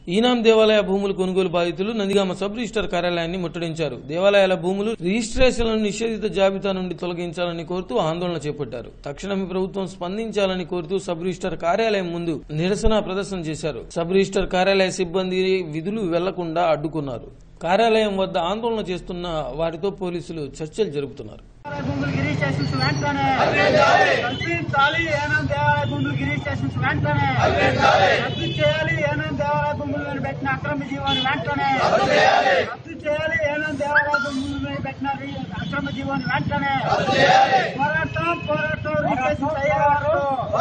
ఈనాం దేవాలయ భూముల కొనుగోలు బాధితులు నందిగామ సబ్ రిజిస్టర్ కార్యాలయాన్ని ముట్టడించారు దేవాలయాల భూములు రిజిస్ట్రేషన్లను నిషేధిత జాబితా నుండి తొలగించాలని కోరుతూ ఆందోళన చేపట్టారు తక్షణమే ప్రభుత్వం స్పందించాలని కోరుతూ సబ్ రిజిస్టర్ కార్యాలయం ముందు నిరసన ప్రదర్శన చేశారు సబ్ రిజిస్టర్ కార్యాలయ సిబ్బంది విధులు వెళ్లకుండా అడ్డుకున్నారు కార్యాలయం వద్ద ఆందోళన చేస్తున్న వారితో పోలీసులు చర్చలు జరుపుతున్నారు భూములు గిరి స్టేషన్స్ వెంటనే కల్పించాలి ఏనం దేవాలయ భూములు గిరి స్టేషన్స్ వెంటనే రద్దు చేయాలి ఏనం దేవాలయ భూముల మీద పెట్టిన అక్రమ జీవాన్ని వెంటనే రద్దు చేయాలి ఏనం దేవాలయ భూముల మీద పెట్టిన రి- అక్రమ జీవాన్ని వెంటనే పోరాటం పోరాటం రిజిస్ట్రేషన్ అయ్యే వరకు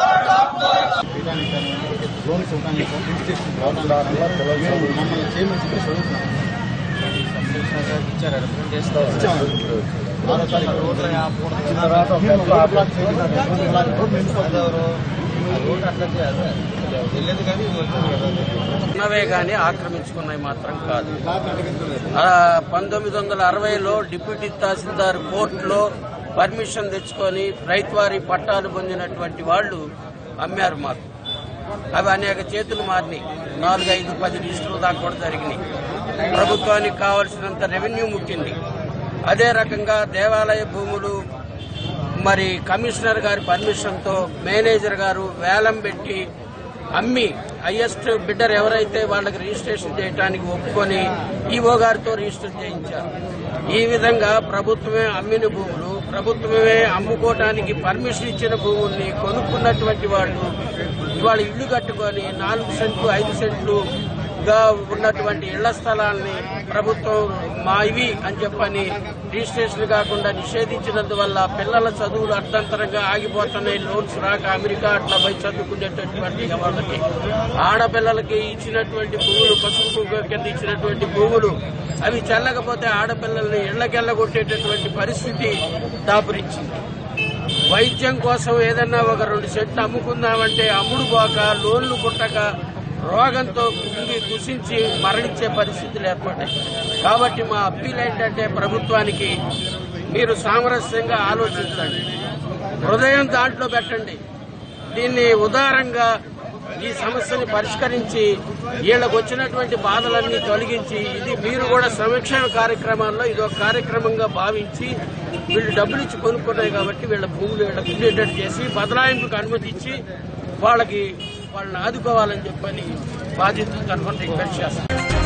లోన్స్ ఇవ్వడానికి ఇన్స్టిట్యూషన్ రావడం ద్వారా మమ్మల్ని చేయమని చెప్పి చదువుతున్నాం ఇచ్చాము. ఆరో తారీఖు రోడ్డు ఇచ్చిన తర్వాత ఒక పెద్ద అప్లాట్ చేయించారు. అలాంటి రోడ్డు నింపుకోవాలి. ఉన్నవే గాని ఆక్రమించుకున్నవి మాత్రం కాదు ఆ, పంతొమ్మిది వందల అరవైలో డిప్యూటీ తహసీల్దార్ కోర్టులో పర్మిషన్ తెచ్చుకొని రైతువారి పట్టాలు పొందినటువంటి వాళ్ళు అమ్మారు మాకు అవి అనేక చేతులు మారినాయి నాలుగు ఐదు పది లిస్టులు దాకా కూడా జరిగినాయి ప్రభుత్వానికి కావలసినంత రెవెన్యూ ముట్టింది అదే రకంగా దేవాలయ భూములు మరి కమిషనర్ గారి పర్మిషన్తో మేనేజర్ గారు వేలం పెట్టి అమ్మి హైయెస్ట్ బిడ్డర్ ఎవరైతే వాళ్ళకి రిజిస్ట్రేషన్ చేయడానికి ఒప్పుకొని ఈఓ గారితో రిజిస్టర్ చేయించారు ఈ విధంగా ప్రభుత్వమే అమ్మిన భూములు ప్రభుత్వమే అమ్ముకోవటానికి పర్మిషన్ ఇచ్చిన భూముల్ని కొనుక్కున్నటువంటి వాళ్ళు ఇవాళ ఇల్లు కట్టుకొని నాలుగు సెంట్లు ఐదు సెంట్లు గా ఉన్నటువంటి ఇళ్ల స్థలాల్ని ప్రభుత్వం మావి అని చెప్పని రిజిస్ట్రేషన్ కాకుండా నిషేధించినందువల్ల పిల్లల చదువులు అర్థంతరంగా ఆగిపోతున్నాయి లోన్స్ రాక అమెరికా అట్లా పోయి చదువుకునేటటువంటి వాళ్ళకి ఆడపిల్లలకి ఇచ్చినటువంటి భూములు పసుపు కుంకుమ కింద ఇచ్చినటువంటి భూములు అవి చెల్లకపోతే ఆడపిల్లల్ని ఇళ్లకెళ్ళగొట్టేటటువంటి పరిస్థితి దాపురించింది వైద్యం కోసం ఏదన్నా ఒక రెండు సెట్లు అమ్ముకుందామంటే అమ్ముడు పోక లోన్లు పుట్టక రోగంతో కుంగి కుసించి మరణించే పరిస్థితులు ఏర్పడ్డాయి కాబట్టి మా అప్పీల్ ఏంటంటే ప్రభుత్వానికి మీరు సామరస్యంగా ఆలోచించండి హృదయం దాంట్లో పెట్టండి దీన్ని ఉదారంగా ఈ సమస్యని పరిష్కరించి వీళ్ళకు వచ్చినటువంటి బాధలన్నీ తొలగించి ఇది మీరు కూడా సంక్షేమ కార్యక్రమాల్లో ఇది ఒక కార్యక్రమంగా భావించి వీళ్ళు డబ్బులు ఇచ్చి కొనుక్కున్నాయి కాబట్టి వీళ్ళ భూములు వీళ్ళకి ఉండేటట్టు చేసి బదలాయింపుకు అనుమతి ఇచ్చి వాళ్ళకి వాళ్ళని ఆదుకోవాలని చెప్పని బాధ్యతలు కనుకొని రిక్వెస్ట్ చేస్తాను